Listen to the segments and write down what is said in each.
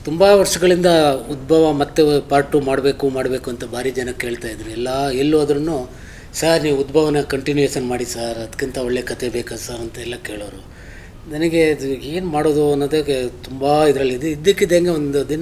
ತುಂಬ ವರ್ಷಗಳಿಂದ ಉದ್ಭವ ಮತ್ತೆ ಪಾರ್ಟ್ ಟು ಮಾಡಬೇಕು ಮಾಡಬೇಕು ಅಂತ ಭಾರಿ ಜನ ಕೇಳ್ತಾ ಇದ್ರು ಎಲ್ಲ ಎಲ್ಲಿ ಹೋದ್ರೂ ಸರ್ ನೀವು ಉದ್ಭವನ ಕಂಟಿನ್ಯೂಯೇಷನ್ ಮಾಡಿ ಸರ್ ಅದಕ್ಕಿಂತ ಒಳ್ಳೆ ಕತೆ ಬೇಕಾ ಸರ್ ಅಂತ ಎಲ್ಲ ಕೇಳೋರು ನನಗೆ ಅದು ಏನು ಮಾಡೋದು ಅನ್ನೋದಕ್ಕೆ ತುಂಬ ಇದರಲ್ಲಿದೆ ಇದ್ದಕ್ಕಿದ್ದಂಗೆ ಒಂದು ದಿನ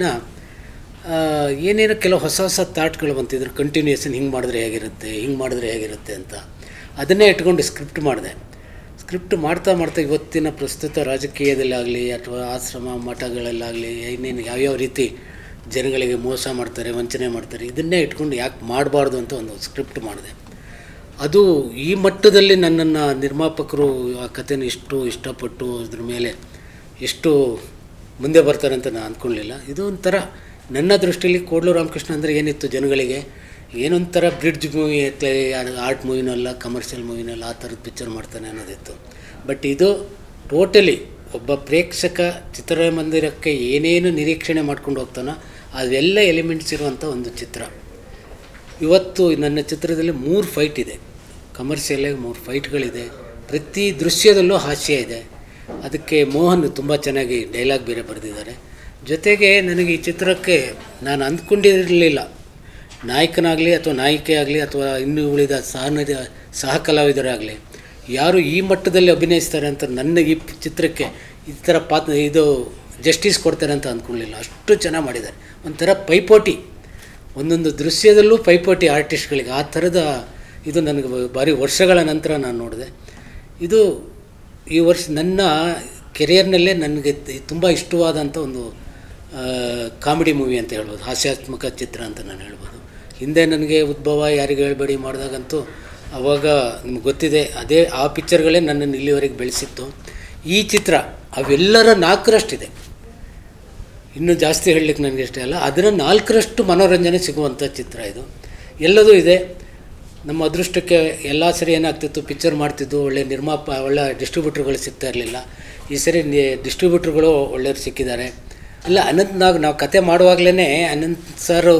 ಆ, ಏನೇನೋ ಕೆಲವು ಹೊಸ ಹೊಸ ಥಾಟ್ಗಳು ಬಂತಿದ್ರು ಕಂಟಿನ್ಯೂಯೇಷನ್ ಹಿಂಗೆ ಮಾಡಿದ್ರೆ ಹೇಗಿರುತ್ತೆ ಹಿಂಗೆ ಮಾಡಿದ್ರೆ ಹೇಗಿರುತ್ತೆ ಅಂತ ಅದನ್ನೇ ಇಟ್ಕೊಂಡು ಸ್ಕ್ರಿಪ್ಟ್ ಮಾಡಿದೆ ಸ್ಕ್ರಿಪ್ಟ್ ಮಾಡ್ತಾ ಮಾಡ್ತಾ ಇವತ್ತಿನ ಪ್ರಸ್ತುತ ರಾಜಕೀಯದಲ್ಲಾಗಲಿ ಅಥವಾ ಆಶ್ರಮ ಮಠಗಳಲ್ಲಾಗಲಿ ಏನೇನು ಯಾವ್ಯಾವ ರೀತಿ ಜನಗಳಿಗೆ ಮೋಸ ಮಾಡ್ತಾರೆ ವಂಚನೆ ಮಾಡ್ತಾರೆ ಇದನ್ನೇ ಇಟ್ಕೊಂಡು ಯಾಕೆ ಮಾಡಬಾರ್ದು ಅಂತ ಒಂದು ಸ್ಕ್ರಿಪ್ಟ್ ಮಾಡಿದೆ ಅದು ಈ ಮಟ್ಟದಲ್ಲಿ ನನ್ನನ್ನು ನಿರ್ಮಾಪಕರು ಆ ಕಥೆನ ಎಷ್ಟು ಇಷ್ಟಪಟ್ಟು ಅದ್ರ ಮೇಲೆ ಎಷ್ಟು ಮುಂದೆ ಬರ್ತಾರೆ ಅಂತ ನಾನು ಅಂದ್ಕೊಳ್ಳಿಲ್ಲ ಇದು ಒಂಥರ ನನ್ನ ದೃಷ್ಟಿಯಲ್ಲಿ ಕೋಡ್ಲು ರಾಮಕೃಷ್ಣ ಅಂದರೆ ಏನಿತ್ತು ಜನಗಳಿಗೆ ಏನೊಂಥರ ಬ್ರಿಡ್ಜ್ ಮೂವಿ ಆರ್ಟ್ ಮೂವಿನಲ್ಲ ಕಮರ್ಷಿಯಲ್ ಮೂವಿನಲ್ಲ ಆ ಥರದ ಪಿಕ್ಚರ್ ಮಾಡ್ತಾನೆ ಅನ್ನೋದಿತ್ತು ಬಟ್ ಇದು ಟೋಟಲಿ ಒಬ್ಬ ಪ್ರೇಕ್ಷಕ ಚಿತ್ರಮಂದಿರಕ್ಕೆ ಏನೇನು ನಿರೀಕ್ಷಣೆ ಮಾಡ್ಕೊಂಡು ಹೋಗ್ತಾನೋ ಅವೆಲ್ಲ ಎಲಿಮೆಂಟ್ಸ್ ಇರುವಂಥ ಒಂದು ಚಿತ್ರ ಇವತ್ತು ನನ್ನ ಚಿತ್ರದಲ್ಲಿ ಮೂರು ಫೈಟ್ ಇದೆ ಕಮರ್ಷಿಯಲಾಗಿ ಮೂರು ಫೈಟ್ಗಳಿದೆ ಪ್ರತಿ ದೃಶ್ಯದಲ್ಲೂ ಹಾಸ್ಯ ಇದೆ ಅದಕ್ಕೆ ಮೋಹನ್ ತುಂಬ ಚೆನ್ನಾಗಿ ಡೈಲಾಗ್ ಬೇರೆ ಬರೆದಿದ್ದಾರೆ ಜೊತೆಗೆ ನನಗೆ ಈ ಚಿತ್ರಕ್ಕೆ ನಾನು ಅಂದ್ಕೊಂಡಿರಲಿಲ್ಲ ನಾಯಕನಾಗಲಿ ಅಥವಾ ನಾಯಿಕೆ ಆಗಲಿ ಅಥವಾ ಇನ್ನು ಉಳಿದ ಸಹ ನಟ ಸಹ ಕಲಾವಿದರಾಗಲಿ ಯಾರು ಈ ಮಟ್ಟದಲ್ಲಿ ಅಭಿನಯಿಸ್ತಾರೆ ಅಂತ ನನ್ನ ಈ ಚಿತ್ರಕ್ಕೆ ಈ ಥರ ಪಾತ್ರ ಇದು ಜಸ್ಟಿಸ್ ಕೊಡ್ತಾರೆ ಅಂತ ಅಂದ್ಕೊಳ್ಳಿಲ್ಲ ಅಷ್ಟು ಚೆನ್ನಾಗಿ ಮಾಡಿದ್ದಾರೆ ಒಂಥರ ಪೈಪೋಟಿ ಒಂದೊಂದು ದೃಶ್ಯದಲ್ಲೂ ಪೈಪೋಟಿ ಆರ್ಟಿಸ್ಟ್ಗಳಿಗೆ ಆ ಥರದ ಇದು ನನಗೆ ಭಾರಿ ವರ್ಷಗಳ ನಂತರ ನಾನು ನೋಡಿದೆ ಇದು ಈ ವರ್ಷ ನನ್ನ ಕೆರಿಯರ್ನಲ್ಲೇ ನನಗೆ ತುಂಬ ಇಷ್ಟವಾದಂಥ ಒಂದು ಕಾಮಿಡಿ ಮೂವಿ ಅಂತ ಹೇಳ್ಬೋದು ಹಾಸ್ಯಾತ್ಮಕ ಚಿತ್ರ ಅಂತ ನಾನು ಹೇಳ್ಬೋದು ಹಿಂದೆ ನನಗೆ ಉದ್ಭವ ಯಾರಿಗೂ ಹೇಳ್ಬೇಡಿ ಮಾಡಿದಾಗಂತೂ ಅವಾಗ ನಿಮ್ಗೆ ಗೊತ್ತಿದೆ ಅದೇ ಆ ಪಿಕ್ಚರ್ಗಳೇ ನನ್ನನ್ನು ಇಲ್ಲಿವರೆಗೆ ಬೆಳೆಸಿತ್ತು ಈ ಚಿತ್ರ ಅವೆಲ್ಲರ ನಾಲ್ಕರಷ್ಟಿದೆ ಇನ್ನೂ ಜಾಸ್ತಿ ಹೇಳಲಿಕ್ಕೆ ನನಗೆ ಇಷ್ಟ ಇಲ್ಲ ಅದರ ನಾಲ್ಕರಷ್ಟು ಮನೋರಂಜನೆ ಸಿಗುವಂಥ ಚಿತ್ರ ಇದು ಎಲ್ಲದೂ ಇದೆ ನಮ್ಮ ಅದೃಷ್ಟಕ್ಕೆ ಎಲ್ಲ ಸರಿ ಏನಾಗ್ತಿತ್ತು ಪಿಕ್ಚರ್ ಮಾಡ್ತಿದ್ದು ಒಳ್ಳೆ ನಿರ್ಮಾಪ ಒಳ್ಳೆ ಡಿಸ್ಟ್ರಿಬ್ಯೂಟ್ರುಗಳು ಸಿಗ್ತಾ ಇರಲಿಲ್ಲ ಈ ಸರಿ ಡಿಸ್ಟ್ರಿಬ್ಯೂಟ್ರುಗಳು ಒಳ್ಳೆಯವ್ರು ಸಿಕ್ಕಿದ್ದಾರೆ ಇಲ್ಲ ಅನಂತ್ ನಾಗ್ ನಾವು ಕತೆ ಮಾಡುವಾಗಲೇ ಅನಂತ್ ಸರ್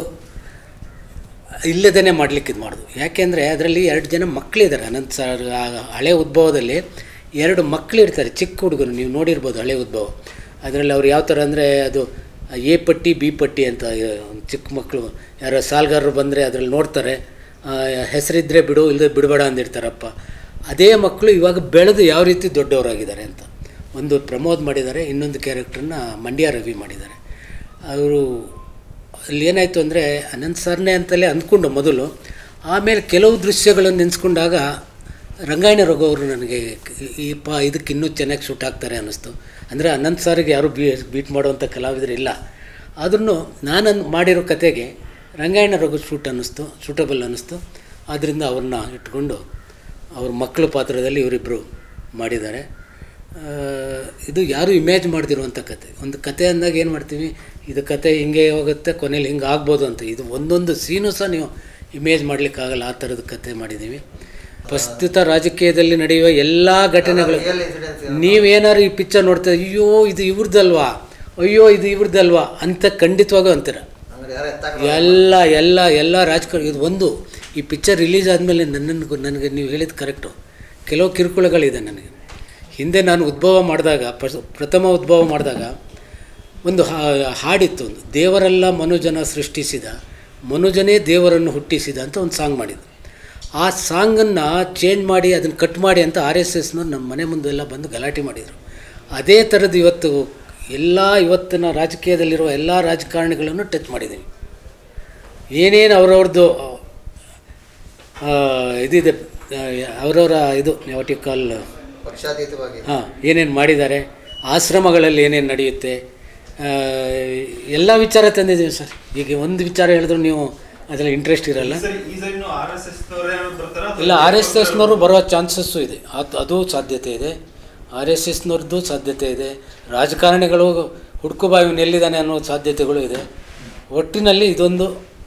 ಇಲ್ಲದೇ ಮಾಡ್ಲಿಕ್ಕೆ ಇದು ಮಾಡೋದು ಯಾಕೆಂದರೆ ಅದರಲ್ಲಿ ಎರಡು ಜನ ಮಕ್ಕಳಿದ್ದಾರೆ ಅನಂತ್ ಸರ್ ಆ ಹಳೆ ಉದ್ಭವದಲ್ಲಿ ಎರಡು ಮಕ್ಕಳು ಇರ್ತಾರೆ ಚಿಕ್ಕ ಹುಡುಗರು ನೀವು ನೋಡಿರ್ಬೋದು ಹಳೆ ಉದ್ಭವ ಅದರಲ್ಲಿ ಅವ್ರು ಯಾವ ಥರ ಅಂದರೆ ಅದು ಎ ಪಟ್ಟಿ ಬಿ ಪಟ್ಟಿ ಅಂತ ಒಂದು ಚಿಕ್ಕ ಮಕ್ಕಳು ಯಾರೋ ಸಾಲ್ಗಾರರು ಬಂದರೆ ಅದರಲ್ಲಿ ನೋಡ್ತಾರೆ ಆ, ಹೆಸರಿದ್ದರೆ ಬಿಡು ಇಲ್ಲದೆ ಬಿಡಬೇಡ ಅಂದಿರ್ತಾರಪ್ಪ ಅದೇ ಮಕ್ಕಳು ಇವಾಗ ಬೆಳೆದು ಯಾವ ರೀತಿ ದೊಡ್ಡವರಾಗಿದ್ದಾರೆ ಅಂತ ಒಂದು ಪ್ರಮೋದ್ ಮಾಡಿದ್ದಾರೆ ಇನ್ನೊಂದು ಕ್ಯಾರೆಕ್ಟ್ರನ್ನ ಮಂಡ್ಯ ರವಿ ಮಾಡಿದ್ದಾರೆ ಅವರು ಅಲ್ಲಿ ಏನಾಯಿತು ಅಂದರೆ ಅನಂತ್ ಸರ್ನೇ ಅಂತಲೇ ಅಂದ್ಕೊಂಡು ಮೊದಲು ಆಮೇಲೆ ಕೆಲವು ದೃಶ್ಯಗಳನ್ನು ನೆನೆಸ್ಕೊಂಡಾಗ ರಂಗಾಯಣ ರಘು ಅವರು ನನಗೆ ಈ ಪ ಇದಕ್ಕೆ ಇನ್ನೂ ಚೆನ್ನಾಗಿ ಶೂಟ್ ಆಗ್ತಾರೆ ಅನ್ನಿಸ್ತು ಅಂದರೆ ಅನಂತ್ ಸರ್ಗೆ ಯಾರೂ ಬೀ ಬೀಟ್ ಮಾಡುವಂಥ ಕಲಾವಿದರು ಇಲ್ಲ ಆದ್ರೂ ನಾನು ಮಾಡಿರೋ ಕತೆಗೆ ರಂಗಾಯಣ ರಘು ಶೂಟ್ ಅನ್ನಿಸ್ತು ಶೂಟಬಲ್ ಅನ್ನಿಸ್ತು ಆದ್ದರಿಂದ ಅವ್ರನ್ನ ಇಟ್ಕೊಂಡು ಅವ್ರ ಮಕ್ಕಳ ಪಾತ್ರದಲ್ಲಿ ಇವರಿಬ್ಬರು ಮಾಡಿದ್ದಾರೆ ಆ, ಇದು ಯಾರೂ ಇಮೇಜ್ ಮಾಡ್ದಿರುವಂಥ ಕತೆ ಒಂದು ಕತೆ ಅಂದಾಗ ಏನು ಮಾಡ್ತೀವಿ ಇದು ಕತೆ ಹಿಂಗೆ ಹೋಗುತ್ತೆ ಕೊನೆಯಲ್ಲಿ ಹಿಂಗೆ ಆಗ್ಬೋದು ಅಂತ ಇದು ಒಂದೊಂದು ಸೀನು ಸಹ ನೀವು ಇಮೇಜ್ ಮಾಡಲಿಕ್ಕಾಗಲ್ಲ ಆ ಥರದ ಕತೆ ಮಾಡಿದ್ದೀವಿ ಪ್ರಸ್ತುತ ರಾಜಕೀಯದಲ್ಲಿ ನಡೆಯುವ ಎಲ್ಲ ಘಟನೆಗಳು ನೀವೇನಾದ್ರು ಈ ಪಿಕ್ಚರ್ ನೋಡ್ತಾ ಅಯ್ಯೋ ಇದು ಇವ್ರದ್ದಲ್ವಾ ಅಯ್ಯೋ ಇದು ಇವ್ರದ್ದಲ್ವಾ ಅಂತ ಖಂಡಿತವಾಗೂ ಅಂತೀರ ಎಲ್ಲ ಎಲ್ಲ ಎಲ್ಲ ರಾಜಕಾರಣ ಇದು ಒಂದು ಈ ಪಿಕ್ಚರ್ ರಿಲೀಸ್ ಆದಮೇಲೆ ನನ್ನನ್ನು ನನಗೆ ನೀವು ಹೇಳಿದ ಕರೆಕ್ಟು ಕೆಲವು ಕಿರುಕುಳಗಳಿದೆ ನನಗೆ ಹಿಂದೆ ನಾನು ಉದ್ಭವ ಮಾಡಿದಾಗ ಪ್ರಸ- ಪ್ರಥಮ ಉದ್ಭವ ಮಾಡಿದಾಗ ಒಂದು ಹಾ- ಹಾಡಿತ್ತು ಒಂದು ದೇವರೆಲ್ಲ ಮನುಜನ ಸೃಷ್ಟಿಸಿದ ಮನುಜನೇ ದೇವರನ್ನು ಹುಟ್ಟಿಸಿದ ಅಂತ ಒಂದು ಸಾಂಗ್ ಮಾಡಿದ್ದು ಆ ಸಾಂಗನ್ನು ಚೇಂಜ್ ಮಾಡಿ ಅದನ್ನು ಕಟ್ ಮಾಡಿ ಅಂತ ಆರ್ ಎಸ್ ಎಸ್ನವ್ರು ನಮ್ಮ ಮನೆ ಮುಂದೆಲ್ಲ ಬಂದು ಗಲಾಟೆ ಮಾಡಿದರು ಅದೇ ಥರದ್ದು ಇವತ್ತು ಎಲ್ಲ ಇವತ್ತಿನ ರಾಜಕೀಯದಲ್ಲಿರುವ ಎಲ್ಲ ರಾಜಕಾರಣಿಗಳನ್ನು ಟಚ್ ಮಾಡಿದ್ದೀವಿ ಏನೇನು ಅವ್ರವ್ರದ್ದು ಆ, ಇದಿದೆ ಆ, ಅವರವರ ಇದು ವಾಟ್ ಯು ಕಾಲ್ ಪಕ್ಷಾತೀತವಾಗಿ ಹಾಂ ಏನೇನು ಮಾಡಿದ್ದಾರೆ ಆಶ್ರಮಗಳಲ್ಲಿ ಏನೇನು ನಡೆಯುತ್ತೆ ಆ, ಎಲ್ಲ ವಿಚಾರ ತಂದಿದ್ದೀವಿ ಸರ್ ಈಗ ಒಂದು ವಿಚಾರ ಹೇಳಿದ್ರು ನೀವು ಅದರಲ್ಲಿ ಇಂಟ್ರೆಸ್ಟ್ ಇರಲ್ಲ ಈ ಸರಿ- ಈ ಸರಿನೂ ಆರ್ ಎಸ್ ಎಸ್ ಬರ್ತಾರ ಇಲ್ಲ ಆರ್ ಎಸ್ ಎಸ್ನವರು ಬರೋ ಚಾನ್ಸಸ್ಸು ಇದೆ ಅದು ಅದು ಸಾಧ್ಯತೆ ಇದೆ ಆರ್ ಎಸ್ ಎಸ್ನವ್ರದ್ದು ಸಾಧ್ಯತೆ ಇದೆ ರಾಜಕಾರಣಿಗಳು ಹುಡುಕುಬಾ ಇವನು ಎಲ್ಲಿದ್ದಾನೆ ಅನ್ನೋ ಸಾಧ್ಯತೆಗಳು ಇದೆ ಒಟ್ಟಿನಲ್ಲಿ ಇದೊಂದು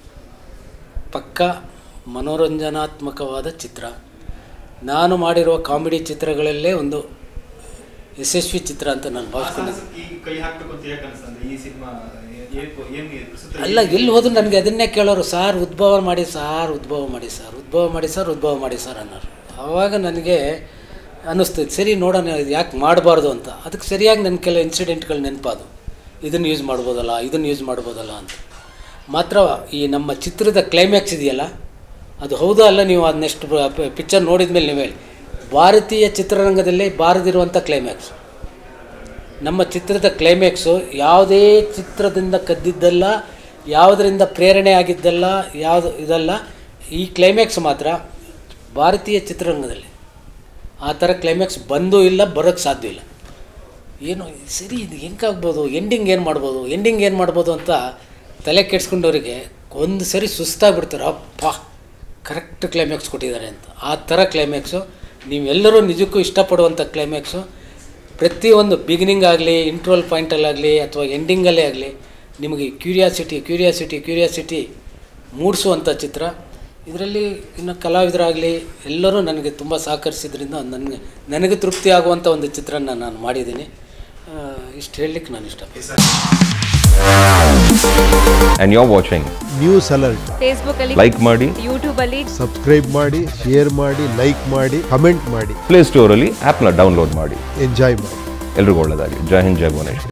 ಪಕ್ಕ ಮನೋರಂಜನಾತ್ಮಕವಾದ ಚಿತ್ರ ನಾನು ಮಾಡಿರುವ ಕಾಮಿಡಿ ಚಿತ್ರಗಳಲ್ಲೇ ಒಂದು ಯಶಸ್ವಿ ಚಿತ್ರ ಅಂತ ನಾನು ಭಾವಿಸ್ಕೊಂಡಿದ್ದೆ ಈಗ ಕೈ ಹಾಕ್ಬೇಕು ಅಂತ ಯಾಕೆ ಅನ್ಸ್ತಂದ್ರೆ ಈ ಸಿನಿಮಾ ಏನ್ ಪ್ರಸ್ತುತ ಅಲ್ಲ ಎಲ್ಲಿ ಹೋದ್ರು ನನಗೆ ಅದನ್ನೇ ಕೇಳೋರು ಸಾರ್ ಉದ್ಭವ ಮಾಡಿ ಸಾರ್ ಉದ್ಭವ ಮಾಡಿ ಸರ್ ಉದ್ಭವ ಮಾಡಿ ಸರ್ ಉದ್ಭವ ಮಾಡಿ ಸರ್ ಅನ್ನೋರು ಆವಾಗ ನನಗೆ ಅನ್ನಿಸ್ತು ಸರಿ ನೋಡೋಣ ಇದು ಯಾಕೆ ಮಾಡಬಾರ್ದು ಅಂತ ಅದಕ್ಕೆ ಸರಿಯಾಗಿ ನನ್ನ ಕೆಲವು ಇನ್ಸಿಡೆಂಟ್ಗಳು ನೆನಪಾದು ಇದನ್ನು ಯೂಸ್ ಮಾಡ್ಬೋದಲ್ಲ ಇದನ್ನು ಯೂಸ್ ಮಾಡ್ಬೋದಲ್ಲ ಅಂತ ಮಾತ್ರ ಈ ನಮ್ಮ ಚಿತ್ರದ ಕ್ಲೈಮ್ಯಾಕ್ಸ್ ಇದೆಯಲ್ಲ ಅದು ಹೌದಾ ಅಲ್ಲ ನೀವು ಅದು ನೆಕ್ಸ್ಟ್ ಪಿಕ್ಚರ್ ನೋಡಿದ ಮೇಲೆ ನೀವು ಹೇಳಿ ಭಾರತೀಯ ಚಿತ್ರರಂಗದಲ್ಲಿ ಬಾರದಿರುವಂಥ ಕ್ಲೈಮ್ಯಾಕ್ಸ್ ನಮ್ಮ ಚಿತ್ರದ ಕ್ಲೈಮ್ಯಾಕ್ಸು ಯಾವುದೇ ಚಿತ್ರದಿಂದ ಕದ್ದಿದ್ದಲ್ಲ ಯಾವುದರಿಂದ ಪ್ರೇರಣೆ ಆಗಿದ್ದಲ್ಲ ಯಾವುದು ಇದಲ್ಲ ಈ ಕ್ಲೈಮ್ಯಾಕ್ಸ್ ಮಾತ್ರ ಭಾರತೀಯ ಚಿತ್ರರಂಗದಲ್ಲಿ ಆ ಥರ ಕ್ಲೈಮ್ಯಾಕ್ಸ್ ಬಂದೂ ಇಲ್ಲ ಬರೋಕ್ಕೆ ಸಾಧ್ಯ ಇಲ್ಲ ಏನು ಸರಿ ಇದು ಹೆಂಗಾಗ್ಬೋದು ಎಂಡಿಂಗ್ ಏನು ಮಾಡ್ಬೋದು ಎಂಡಿಂಗ್ ಏನು ಮಾಡ್ಬೋದು ಅಂತ ತಲೆ ಕೆಡ್ಸ್ಕೊಂಡವರಿಗೆ ಒಂದು ಸರಿ ಸುಸ್ತಾಗ್ಬಿಡ್ತಾರೆ ಅಪ್ಪ ಕರೆಕ್ಟ್ ಕ್ಲೈಮ್ಯಾಕ್ಸ್ ಕೊಟ್ಟಿದ್ದಾರೆ ಅಂತ ಆ ಥರ ಕ್ಲೈಮ್ಯಾಕ್ಸು ನೀವೆಲ್ಲರೂ ನಿಜಕ್ಕೂ ಇಷ್ಟಪಡುವಂಥ ಕ್ಲೈಮ್ಯಾಕ್ಸು ಪ್ರತಿಯೊಂದು ಬಿಗಿನಿಂಗ್ ಆಗಲಿ ಇಂಟ್ರೋಲ್ ಪಾಯಿಂಟಲ್ಲಾಗಲಿ ಅಥವಾ ಎಂಡಿಂಗಲ್ಲೇ ಆಗಲಿ ನಿಮಗೆ ಕ್ಯೂರಿಯಾಸಿಟಿ ಕ್ಯೂರಿಯಾಸಿಟಿ ಕ್ಯೂರಿಯಾಸಿಟಿ ಮೂಡಿಸುವಂಥ ಚಿತ್ರ ಇದರಲ್ಲಿ ಇನ್ನು ಕಲಾವಿದರಾಗಲಿ ಎಲ್ಲರೂ ನನಗೆ ತುಂಬ ಸಹಕರಿಸಿದ್ರಿಂದ ನನಗೆ ನನಗೆ ತೃಪ್ತಿ ಆಗುವಂಥ ಒಂದು ಚಿತ್ರನ ನಾನು ಮಾಡಿದ್ದೀನಿ ಆ, ಇಷ್ಟು ಹೇಳಲಿಕ್ಕೆ ನಾನು ಇಷ್ಟಪಡ್ತೀನಿ and you're watching. News alert Facebook ಅಲ್ಲಿ Like ಮಾಡಿ ಯೂಟ್ಯೂಬ್ ಅಲ್ಲಿ ಸಬ್ಸ್ಕ್ರೈಬ್ ಮಾಡಿ ಶೇರ್ ಮಾಡಿ ಲೈಕ್ ಮಾಡಿ ಕಮೆಂಟ್ ಮಾಡಿ ಪ್ಲೇ ಸ್ಟೋರಲ್ಲಿ ಆ್ಯಪ್ನ ಡೌನ್ಲೋಡ್ ಮಾಡಿ ಎಂಜಾಯ್ ಮಾಡಿ ಎಲ್ರಿಗೂ ಒಳ್ಳೆಯದಾಗಲಿ ಜೈ ಹಿಂದ್ ಜೈ ಭುವನೇಶ್ವರ್